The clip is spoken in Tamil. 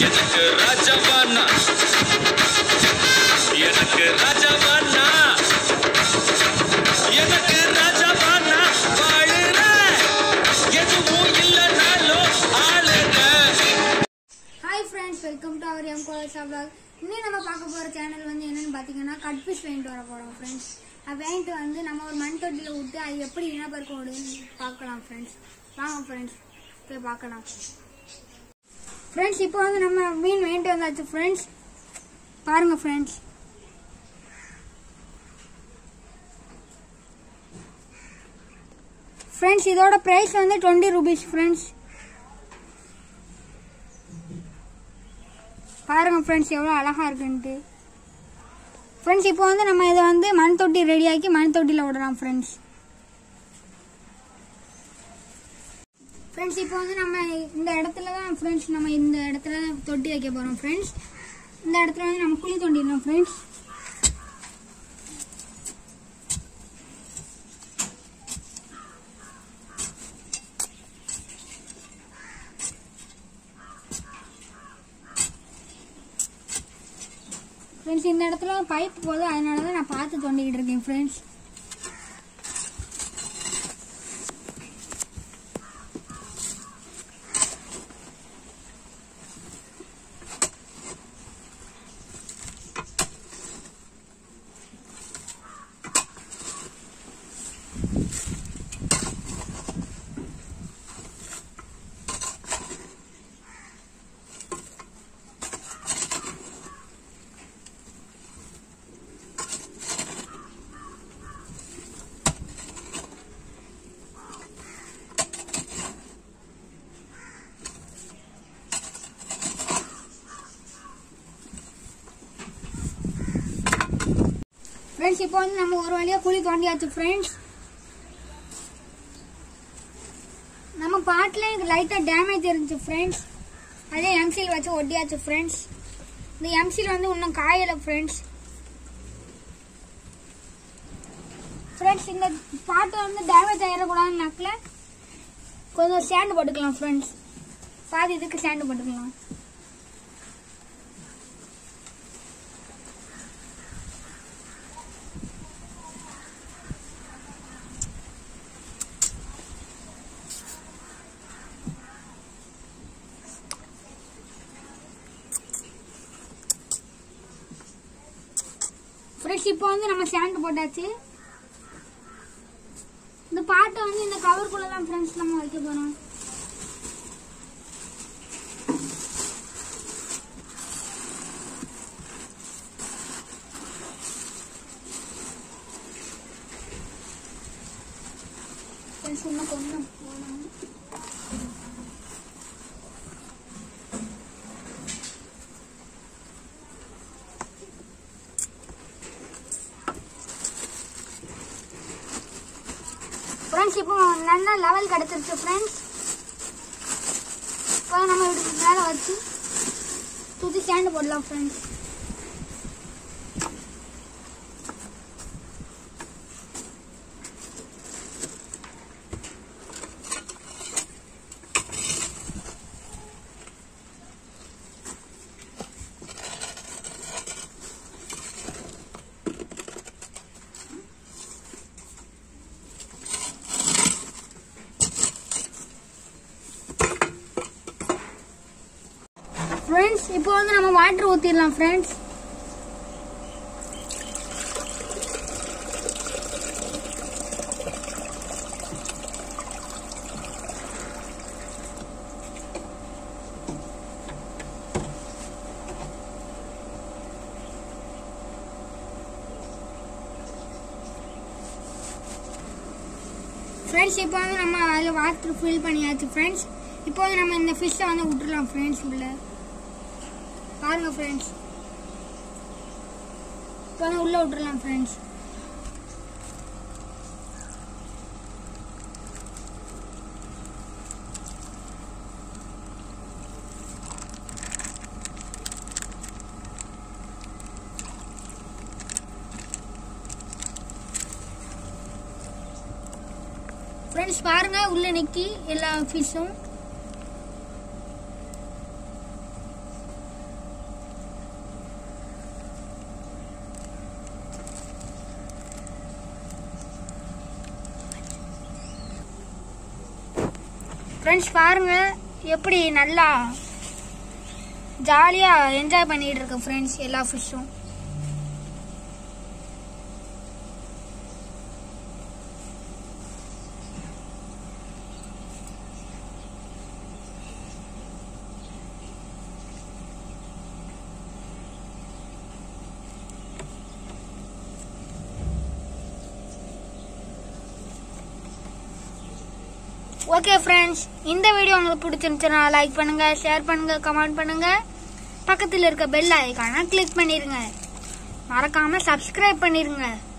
எனக்கு ராஜாவானா எனக்கு ராஜாவானா எனக்கு ராஜாவானா வாழுற எதுவும் இல்லைனாலும் ஆளுங்க hi friends welcome to our M கோலசா vlog இன்னும் நம்ம பார்க்க போகிற சேனல் வந்து என்னன்னு பார்த்தீங்கன்னா கட் ஃபிஷ் வாங்கிட்டு வர போகிறோம் ஃப்ரெண்ட்ஸ் அது வாங்கிட்டு வந்து நம்ம ஒரு மண் தொட்டியில் விட்டு அது எப்படி இனப்பெருக்கம் ஓடுதுன்னு பார்க்கலாம் ஃப்ரெண்ட்ஸ் வாங்க ஃப்ரெண்ட்ஸ் போய் பார்க்கலாம் ஃப்ரெண்ட்ஸ் இப்போ வந்து நம்ம மீன் வாங்கிட்டு வந்தாச்சு ஃப்ரெண்ட்ஸ் பாருங்க ஃப்ரெண்ட்ஸ் ஃப்ரெண்ட்ஸ் இதோட ப்ரைஸ் வந்து டுவெண்ட்டி ருபீஸ் ஃப்ரெண்ட்ஸ் பாருங்க ஃப்ரெண்ட்ஸ் எவ்வளோ அழகா இருக்குன்ட்டு ஃப்ரெண்ட்ஸ் இப்போ வந்து நம்ம இதை வந்து மண் தொட்டி ரெடியாக்கி மண் தொட்டியில் விடலாம் ஃப்ரெண்ட்ஸ் ஃப்ரெண்ட்ஸ் இப்போ வந்து நம்ம இந்த இடத்துல தான் ஃப்ரெண்ட்ஸ் நம்ம இந்த இடத்துல தான் தொட்டி வைக்க போகிறோம் ஃப்ரெண்ட்ஸ் இந்த இடத்துல வந்து நம்ம குழி தோண்டிடலாம் ஃப்ரெண்ட்ஸ் ஃப்ரெண்ட்ஸ் இந்த இடத்துல பைப் போகுது அதனால தான் நான் பார்த்து தோண்டிக்கிட்டு இருக்கேன் ஃப்ரெண்ட்ஸ் ஃப்ரெண்ட்ஸ் இப்போ வந்து நம்ம ஒரு வழியாக குழி தோண்டியாச்சு ஃப்ரெண்ட்ஸ் நம்ம பாட்டில் எனக்கு லைட்டாக டேமேஜ் இருந்துச்சு ஃப்ரெண்ட்ஸ் அதே எம்சில் வச்சு ஒட்டியாச்சு ஃப்ரெண்ட்ஸ் இந்த எம்சில் வந்து இன்னும் காயலை ஃப்ரெண்ட்ஸ் ஃப்ரெண்ட்ஸ் இந்த பாட்டு வந்து டேமேஜ் ஆகிடக்கூடாதுன்னு நக்கில் கொஞ்சம் ஸ்டாண்டு போட்டுக்கலாம் ஃப்ரெண்ட்ஸ் பாதி இதுக்கு ஸ்டாண்டு போட்டுக்கலாம் ஃப்ரெஷ் இப்போ வந்து நம்ம ஸ்டாண்டு போட்டாச்சு இந்த பாட்டை வந்து இந்த கவருக்குள்ள தான் ஃப்ரெண்ட்ஸ் நம்ம வைக்க போறோம் ஃப்ரெண்ட்ஸ் இன்னும் கொஞ்சம் போடணும் ஃப்ரெண்ட்ஸ் இப்போ நல்ல லெவல் கிடச்சிருச்சு ஃப்ரெண்ட்ஸ் இப்போ நம்ம இப்படி மேலே வச்சு சுற்றி ஸ்டாண்டு போடலாம் ஃப்ரெண்ட்ஸ் ஃப்ரெண்ட்ஸ் இப்போ வந்து நம்ம வாட்டர் ஊற்றிடலாம் ஃப்ரெண்ட்ஸ் ஃப்ரெண்ட்ஸ் இப்போ வந்து நம்ம அதில் வாட்டர் ஃபில் பண்ணியாச்சு ஃப்ரெண்ட்ஸ் இப்போ வந்து நம்ம இந்த ஃபிஷ்ஷை வந்து விட்டுறலாம் ஃப்ரெண்ட்ஸ் உள்ள பாருங்க ஃப்ரெண்ட்ஸ் இப்போ வந்து உள்ள விட்டுறலாம் ஃப்ரெண்ட்ஸ் ஃப்ரெண்ட்ஸ் பாருங்க உள்ள நிக்கி எல்லா ஃபிஷ்ஷும் ஃப்ரெண்ட்ஸ் பாருங்க எப்படி நல்லா ஜாலியாக என்ஜாய் பண்ணிட்டு இருக்கு ஃப்ரெண்ட்ஸ் எல்லா ஃபிஷ்ஷும் ஓகே ஃப்ரெண்ட்ஸ் இந்த வீடியோ உங்களுக்கு பிடிச்சிருந்துச்சுன்னா லைக் பண்ணுங்க ஷேர் பண்ணுங்க கமெண்ட் பண்ணுங்க பக்கத்தில் இருக்க பெல் ஐக்கானை கிளிக் பண்ணிருங்க மறக்காம சப்ஸ்கிரைப் பண்ணிருங்க